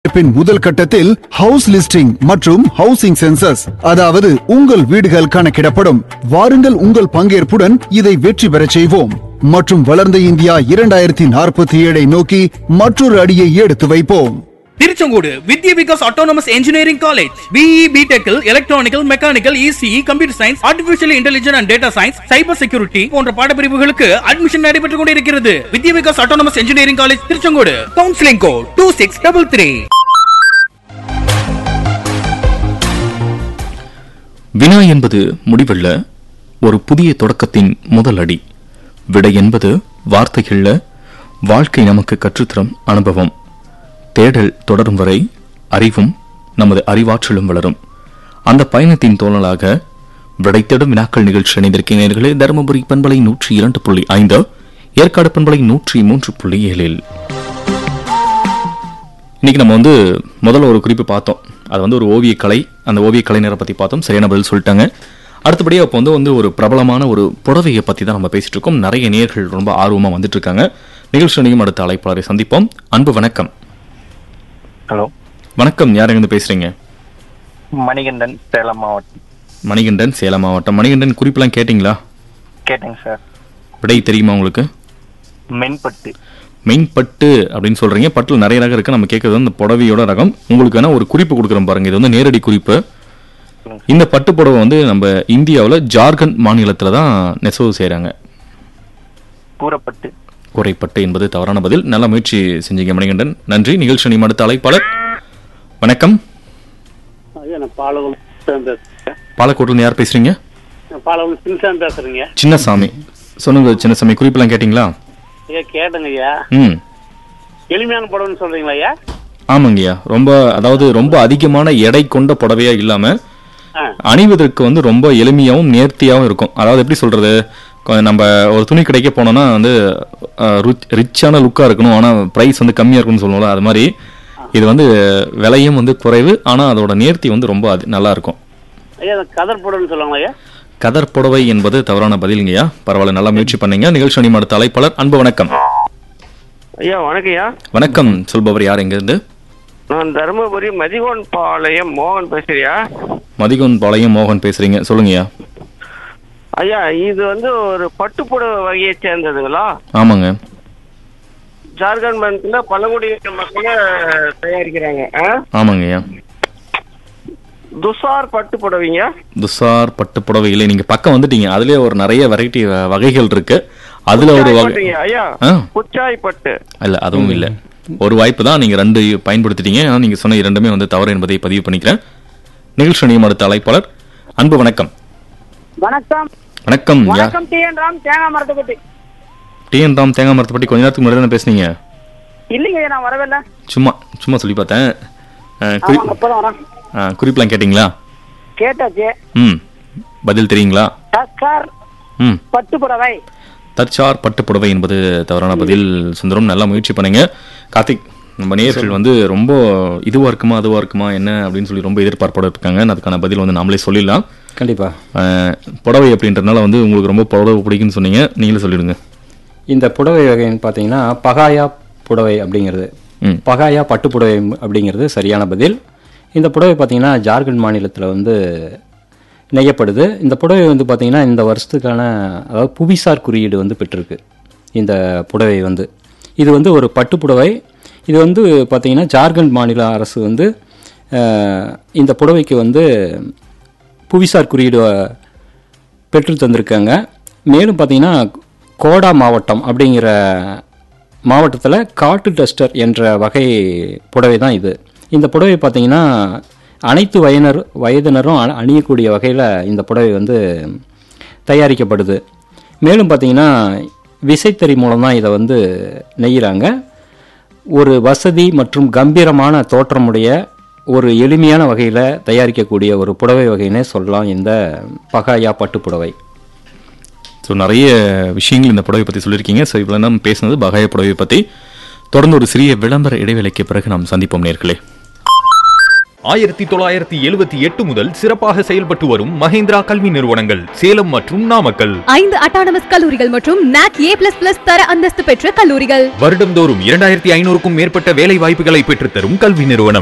பின் முதல் கட்டத்தில் house listing மற்றும் ஹவுசிங் சென்சஸ் அதாவது உங்கள் வீடுகள் கணக்கிடப்படும் வாருங்கள் உங்கள் பங்கேற்புடன் இதை வெற்றி பெறச் செய்வோம் மற்றும் வளர்ந்த இந்தியா இரண்டாயிரத்தி நாற்பத்தி ஏழை நோக்கி மற்றொரு அடியை எடுத்து வைப்போம் Tiruchengode Vidya Vikas autonomous engineering college BE பிடெக்கில் electrical mechanical ECE computer science artificial intelligence and data science cyber security போன்ற பாடப்பிரிவுகளுக்கு அட்மிஷன் நடைபெற்றுக் கொண்டிருக்கிறது Vidya Vikas autonomous engineering college Tiruchengode counselling code two six double three வினா என்பது முடிவல்ல ஒரு புதிய தொடக்கத்தின் முதல் அடி விடை என்பது வார்த்தைகள்ல வாழ்க்கை நமக்கு கற்றுத்தரும் அனுபவம் தேடல் தொடரும் வரை அறிவும் நமது அறிவாற்றலும் வளரும் அந்த பயணத்தின் தோழலாக விடை தேடும் வினாக்கள் நிகழ்ச்சி இணைந்திருக்கிறீர்களே தருமபுரி பண்பலை நூற்றி இரண்டு புள்ளி ஐந்து ஏற்காடு பண்பலை நூற்றி மூன்று புள்ளி ஏழில் இன்னைக்கு நம்ம வந்து முதல்ல ஒரு குறிப்பு பார்த்தோம் அது வந்து ஒரு ஓவியக்கலை அந்த ஓவிய கலைஞரை பத்தி பார்த்தோம் சரியான பதில் சொல்லிட்டாங்க அடுத்தபடியாக இப்போ வந்து வந்து ஒரு பிரபலமான ஒரு புடவையை பத்தி தான் நம்ம பேசிட்டு இருக்கோம் நிறைய நேர்கள் ரொம்ப ஆர்வமா வந்துட்டு இருக்காங்க நிகழ்ச்சியும் அடுத்த அழைப்பாளரை சந்திப்போம் அன்பு வணக்கம் ஹலோ வணக்கம் யார் எங்கிருந்து பேசுறீங்க மணிகண்டன் சேலம் மாவட்டம் மணிகண்டன் சேலம் மாவட்டம் மணிகண்டன் குறிப்பெல்லாம் கேட்டிங்களா கேட்டேங்க சார் விடை தெரியுமா உங்களுக்கு மென்பட்டு மெயின் பட்டு அப்படின்னு சொல்றீங்க பட்டுல நிறைய ரகம் இருக்கு நம்ம கேட்கறது வந்து இந்த புடவையோட ரகம் உங்களுக்கு வேணா ஒரு குறிப்பு கொடுக்குறோம் பாருங்க இது வந்து நேரடி குறிப்பு இந்த பட்டு புடவை வந்து நம்ம இந்தியாவில் ஜார்க்கண்ட் மாநிலத்தில் தான் நெசவு செய்கிறாங்க கூறப்பட்டு குறைப்பட்டு என்பது தவறான பதில் நல்ல முயற்சி செஞ்சீங்க மணிகண்டன் நன்றி நிகழ்ச்சி அணி அடுத்த அழைப்பாளர் வணக்கம் ஐயா நான் பாலகுளம் சின்சாமி பேசுறேன் பாலக்கோட்டில் யார் பேசுறீங்க நான் பாலகுளம் சின்சாமி பேசுறேங்க சின்னசாமி சொல்லுங்க சின்னசாமி குறிப்பெல்லாம் கேட்டிங்களா ஐயா கேட்டேங்க ஐயா ம் எளிமையான படம்னு சொல்றீங்களா ஐயா ஆமாங்கய்யா ரொம்ப அதாவது ரொம்ப அதிகமான எடை கொண்ட புடவையா இல்லாம ஆ. அணிவதற்கு வந்து ரொம்ப எளிமையாவும் நேர்த்தியாவும் இருக்கும் அதாவது எப்படி சொல்றது கொ- நம்ம ஒரு துணி கடைக்க போனோம்னா வந்து ரிச்சான லுக்கா இருக்கணும் ஆனா பிரைஸ் வந்து கம்மியா இருக்கும்னு சொல்லுவோம்ல அது மாதிரி இது வந்து விலையும் வந்து குறைவு ஆனா அதோட நேர்த்தி வந்து ரொம்ப அது- நல்லா இருக்கும் ஐயா அது கதர் படம்னு சொல்லுவாங்களா ஐயா கதர் புடவை என்பது தவறான பதிலுங்கய்யா பரவாயில்ல நல்லா முயற்சி பண்ணீங்க நிகழ்ச்சி அணி அடுத்த அழைப்பாளர் அன்பு வணக்கம் ஐயா வணக்கம் ஐயா வணக்கம் சொல்பவர் யார் எங்கிருந்து நான் தருமபுரி மதிகோன் பாளையம் மோகன் பேசுறியா மதிகோன் பாளையம் மோகன் பேசுறீங்க சொல்லுங்கய்யா ஐயா இது வந்து ஒரு பட்டுப்புடவை வகையை சேர்ந்ததுங்களா ஆமாங்க ஜார்க்கண்ட் மாநிலத்துல பழங்குடியின மக்கள தயாரிக்கிறாங்க ஆ? ஆமாங்கய்யா துசார் பட்டு புடவைங்க துசார் பட்டு புடவை இல்லை நீங்க பக்கம் வந்துட்டீங்க அதுலயே ஒரு நிறைய வெரைட்டி வகைகள் இருக்கு அதுல ஒரு குச்சாய் வகை பட்டுங்க, ஐயா ஆ. குச்சாய் பட்டு இல்ல அதுவும் இல்ல ஒரு வாய்ப்பு தான் நீங்க ரெண்டு பயன்படுத்திட்டீங்க ஆனா நீங்க சொன்ன இரண்டுமே வந்து தவறு என்பதை பதிவு பண்ணிக்கிறேன் நிகழ்ச்சி அணியும் அடுத்த அழைப்பாளர் அன்பு வணக்கம் வணக்கம் வணக்கம் யார் வணக்கம் டி என் ராம் தேங்காய் மரத்துக்குட்டி டிஎன் ராம் தேங்காய் மரத்தை பற்றி கொஞ்ச நேரத்துக்கு முன்னாடி தானே பேசுனீங்க இல்லைங்க நான் வரவில்லை சும்மா சும்மா சொல்லி பார்த்தேன் அஹ், குறி- ஆமாங்க இப்பதான் வரேன் அஹ், குறிப்பெல்லாம் கேட்டிங்களா கேட்டாச்சு ம் பதில் தெரியுங்களா டஸ்கார் ம் பட்டு புடவை தற்சார் பட்டு புடவை என்பது தவறான பதில் சுந்தரம் நல்லா முயற்சி பண்ணுங்க கார்த்திக் நம்ம நேயர்கள் வந்து ரொம்ப இதுவா இருக்குமா அதுவா இருக்குமா என்ன அப்படின்னு சொல்லி ரொம்ப எதிர்பார்ப்போட இருக்காங்க அதுக்கான பதில் வந்து நாமளே சொல்லிடலாம் கண்டிப்பா அஹ், புடவை அப்படின்றதுனால வந்து உங்களுக்கு ரொம்ப புடவை பிடிக்குன்னு சொன்னீங்க நீங்களே சொல்லிடுங்க இந்த புடவை வகைன்னு பார்த்தீங்கன்னா பகாயா புடவை அப்படிங்கிறது ம். பகாயா பட்டு புடவை அப்படிங்கிறது சரியான பதில் இந்த புடவை பார்த்தீங்கன்னா ஜார்க்கண்ட் மாநிலத்தில் வந்து நெய்யப்படுது இந்த புடவை வந்து பார்த்தீங்கன்னா இந்த வருஷத்துக்கான அதாவது புவிசார் குறியீடு வந்து பெற்றிருக்கு இந்த புடவை வந்து இது வந்து ஒரு பட்டு புடவை இது வந்து பார்த்தீங்கன்னா ஜார்க்கண்ட் மாநில அரசு வந்து அஹ், இந்த புடவைக்கு வந்து புவிசார் குறியீடு பெற்று தந்திருக்காங்க மேலும் பார்த்தீங்கன்னா கோடா மாவட்டம் அப்படிங்கிற மாவட்டத்தில் காட்டு டஸ்டர் என்ற வகை புடவை தான் இது இந்த புடவை பார்த்தீங்கன்னா அனைத்து வயதினர் வயதினரும் அண- அணியக்கூடிய வகையில் இந்த புடவை வந்து தயாரிக்கப்படுது மேலும் பார்த்தீங்கன்னா விசைத்தறி மூலம் தான் இதை வந்து நெய்கிறாங்க ஒரு வசதி மற்றும் கம்பீரமான தோற்றமுடைய ஒரு எளிமையான வகையில் தயாரிக்கக்கூடிய ஒரு புடவை வகைன்னே சொல்லலாம் இந்த பகாயா பட்டு புடவை ஸோ நிறைய விஷயங்கள் இந்த புடவை பற்றி சொல்லியிருக்கீங்க ஸோ இவ்வளோ நம்ம பேசுனது பகாய புடவை பற்றி தொடர்ந்து ஒரு சிறிய விளம்பர இடைவேளைக்கு பிறகு நாம் சந்திப்போம் நேர்களே ஆயிரத்தி தொள்ளாயிரத்தி எழுபத்தி எட்டு முதல் சிறப்பாக செயல்பட்டு வரும் மஹேந்திரா கல்வி நிறுவனங்கள் சேலம் மற்றும் நாமக்கல் ஐந்து அட்டானமஸ் கல்லூரிகள் மற்றும் நாக் ஏ பிளஸ் பிளஸ் தர அந்தஸ்து பெற்ற கல்லூரிகள் வருடந்தோறும் இரண்டாயிரத்தி ஐநூறுக்கும் மேற்பட்ட வேலை வாய்ப்புகளை பெற்றுத்தரும் கல்வி நிறுவனம்